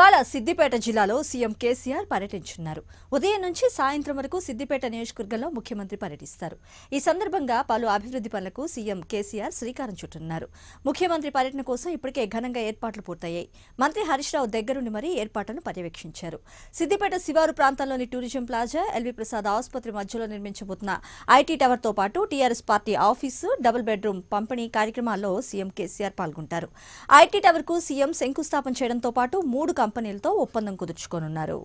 ఇవాళ సిద్దిపేట జిల్లాలో సీఎం కేసీఆర్ పర్యటించున్నారు ఉదయం నుంచి సాయంత్రం వరకు సిద్దిపేట నియోజకవర్గంలో ముఖ్యమంత్రి పర్యటిస్తారు ఈ సందర్భంగా పలు అభివృద్ధి పనులకు సీఎం కేసీఆర్ శ్రీకారం చుట్టున్నారు ముఖ్యమంత్రి పర్యటన కోసం ఇప్పటికే ఘనంగా ఏర్పాట్లు పూర్తయ్యాయి మంత్రి హరీష్ రావు దగ్గరుండి మరీ ఏర్పాట్లను పర్యవేక్షించారు సిద్దిపేట శివారు ప్రాంతంలోని టూరిజం ప్లాజా ఎల్వి ప్రసాద్ ఆసుపత్రి మధ్యలో నిర్మించబోతున్న ఐటీ టవర్తో పాటు TRS party office double bedroom పంపిణీ కార్యక్రమాల్లో సీఎం కేసీఆర్ పాల్గొంటారు ఐటీ టవర్ కు సీఎం శంకుస్థాపన చేయడంతో పాటు మూడు కంపెనీలతో ఒప్పందం కుదుర్చుకోనున్నారు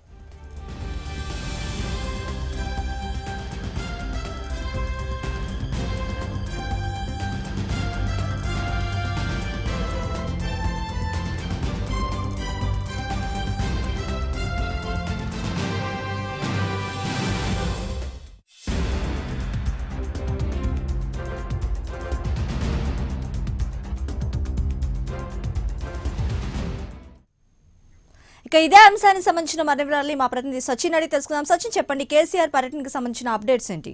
ఇక ఇదే అంశానికి సంబంధించిన మరిన్ని వివరాలు మా ప్రతినిధి సచిన్ అడిగి తెలుసుకుందాం సచిన్ చెప్పండి కేసీఆర్ పర్యటనకు సంబంధించిన అప్డేట్స్ ఏంటి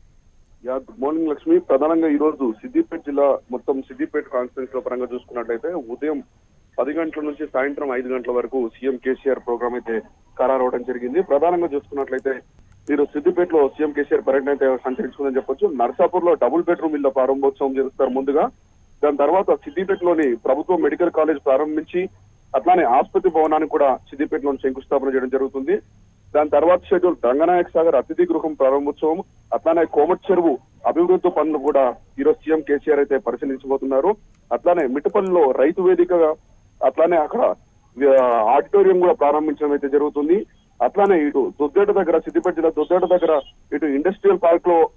యా గుడ్ మార్నింగ్ లక్ష్మి ప్రధానంగా ఈ రోజు సిద్దిపేట జిల్లా మొత్తం సిద్దిపేట కాన్స్టిట్యూన్స్ లో పరంగా చూసుకున్నట్లయితే ఉదయం పది గంటల నుంచి సాయంత్రం ఐదు గంటల వరకు సీఎం కేసీఆర్ ప్రోగ్రామ్ అయితే ఖరారు అవడం జరిగింది ప్రధానంగా చూసుకున్నట్లయితే మీరు సిద్దిపేటలో సీఎం కేసీఆర్ పర్యటన అయితే సంచరించుకుందని చెప్పొచ్చు నర్సాపూర్ లో డబుల్ బెడ్రూమ్ ఇళ్ల ప్రారంభోత్సవం చేస్తారు ముందుగా దాని తర్వాత సిద్దిపేటలోని ప్రభుత్వ మెడికల్ కాలేజ్ ప్రారంభించి అట్లానే ఆసుపత్రి భవనానికి కూడా సిద్దిపేటలో శంకుస్థాపన చేయడం జరుగుతుంది దాని తర్వాత షెడ్యూల్ రంగనాయక సాగర్ అతిథి గృహం ప్రారంభోత్సవం అట్లానే కోమట్ చెరువు అభివృద్ధి పనులు కూడా ఈరోజు సీఎం కేసీఆర్ అయితే పరిశీలించబోతున్నారు అట్లానే మిట్టపల్లిలో రైతు వేదికగా అట్లానే అక్కడ ఆ, ఆడిటోరియం కూడా ప్రారంభించడం అయితే జరుగుతుంది అట్లానే ఇటు దుద్దేట దగ్గర సిద్దిపేట జిల్లా దుద్దేట దగ్గర ఇటు ఇండస్ట్రియల్ పార్క్ లో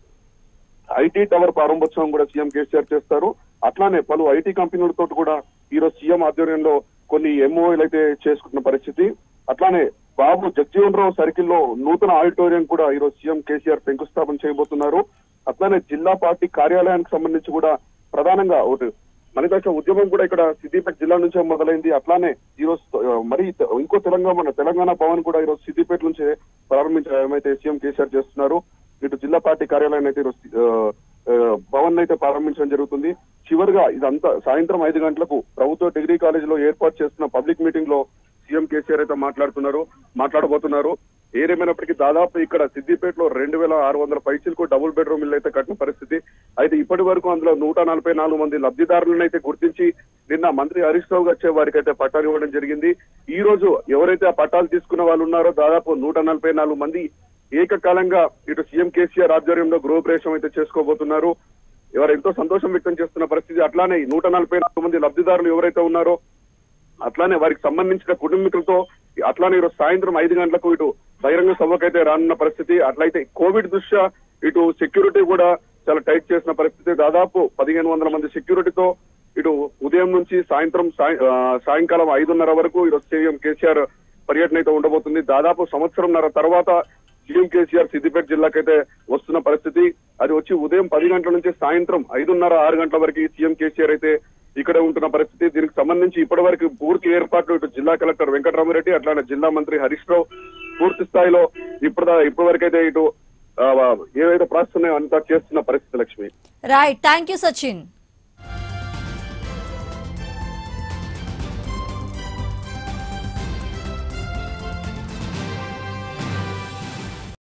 ఐటీ టవర్ ప్రారంభోత్సవం కూడా సీఎం కేసీఆర్ చేస్తారు అట్లానే పలు ఐటీ కంపెనీలతో కూడా ఈరోజు సీఎం ఆధ్వర్యంలో కొన్ని ఎంఓఏలు అయితే చేసుకుంటున్న పరిస్థితి అట్లానే బాబు జగ్జీవన్ రావు సర్కిల్ లో నూతన ఆడిటోరియం కూడా ఈరోజు సీఎం కేసీఆర్ శంకుస్థాపన చేయబోతున్నారు అట్లానే జిల్లా పార్టీ కార్యాలయానికి సంబంధించి కూడా ప్రధానంగా ఒకటి మణిదశ ఉద్యమం కూడా ఇక్కడ సిద్దిపేట జిల్లా నుంచే మొదలైంది అట్లానే ఈరోజు ఆ, మరి తె- ఇంకో తెలంగాణ మన తెలంగాణ భవన్ కూడా ఈరోజు సిద్దిపేట నుంచే ప్రారంభించడం అయితే సీఎం కేసీఆర్ చేస్తున్నారు ఇటు జిల్లా పార్టీ కార్యాలయాన్ని అయితే ఈరోజు ఆ, ఆ, భవన్ అయితే ప్రారంభించడం జరుగుతుంది చివరిగా ఇదంతా సాయంత్రం ఐదు గంటలకు ప్రభుత్వ డిగ్రీ కాలేజీలో ఏర్పాటు చేస్తున్న పబ్లిక్ మీటింగ్ లో సీఎం కేసీఆర్ అయితే మాట్లాడుతున్నారు మాట్లాడబోతున్నారు ఏదేమైనప్పటికీ దాదాపు ఇక్కడ సిద్దిపేటలో రెండు వేల ఆరు వందల పైసలకు డబుల్ బెడ్రూమ్ ఇల్లు అయితే కట్టిన పరిస్థితి అయితే ఇప్పటి వరకు అందులో నూట నలభై నాలుగు మంది లబ్ధిదారులను అయితే గుర్తించి నిన్న మంత్రి హరీష్ రావు వచ్చే వారికి అయితే పట్టాలు ఇవ్వడం జరిగింది ఈ రోజు ఎవరైతే ఆ పట్టాలు తీసుకున్న వాళ్ళు ఉన్నారో దాదాపు నూట నలభై నాలుగు మంది ఏకకాలంగా ఇటు సీఎం కేసీఆర్ ఆధ్వర్యంలో గృహప్రవేశం అయితే చేసుకోబోతున్నారు ఎవరు ఎంతో సంతోషం వ్యక్తం చేస్తున్న పరిస్థితి అట్లానే ఈ నూట నలభై నాలుగు మంది లబ్ధిదారులు ఎవరైతే ఉన్నారో అట్లానే వారికి సంబంధించిన కుటుంబీకులతో అట్లానే ఈరోజు సాయంత్రం ఐదు గంటలకు ఇటు బహిరంగ సభకైతే రానున్న పరిస్థితి అట్లయితే కోవిడ్ దృష్ట్యా ఇటు సెక్యూరిటీ కూడా చాలా టైట్ చేసిన పరిస్థితి దాదాపు పదిహేను వందల మంది సెక్యూరిటీతో ఇటు ఉదయం నుంచి సాయంత్రం సాయ- ఆ, సాయంకాలం ఐదున్నర వరకు ఈరోజు సీఎం కేసీఆర్ పర్యటన అయితే ఉండబోతుంది దాదాపు సంవత్సరంన్నర తర్వాత సీఎం కేసీఆర్ సిద్దిపేట జిల్లాకైతే వస్తున్న పరిస్థితి అది వచ్చి ఉదయం పది గంటల నుంచి సాయంత్రం ఐదున్నర ఆరు గంటల వరకు సీఎం కేసీఆర్ అయితే ఇక్కడ ఉంటున్న పరిస్థితి దీనికి సంబంధించి ఇప్పటి వరకు పూర్తి ఏర్పాట్లు ఇటు జిల్లా కలెక్టర్ వెంకటరామరెడ్డి అట్లానే జిల్లా మంత్రి హరీష్ రావు పూర్తి స్థాయిలో ఇప్పుడు ఇప్పటి వరకైతే ఇటు ఆ, ఏవైతే ప్రాసెస్ ఉన్నాయో అంతా చేస్తున్న పరిస్థితి Lakshmi right thank you Sachin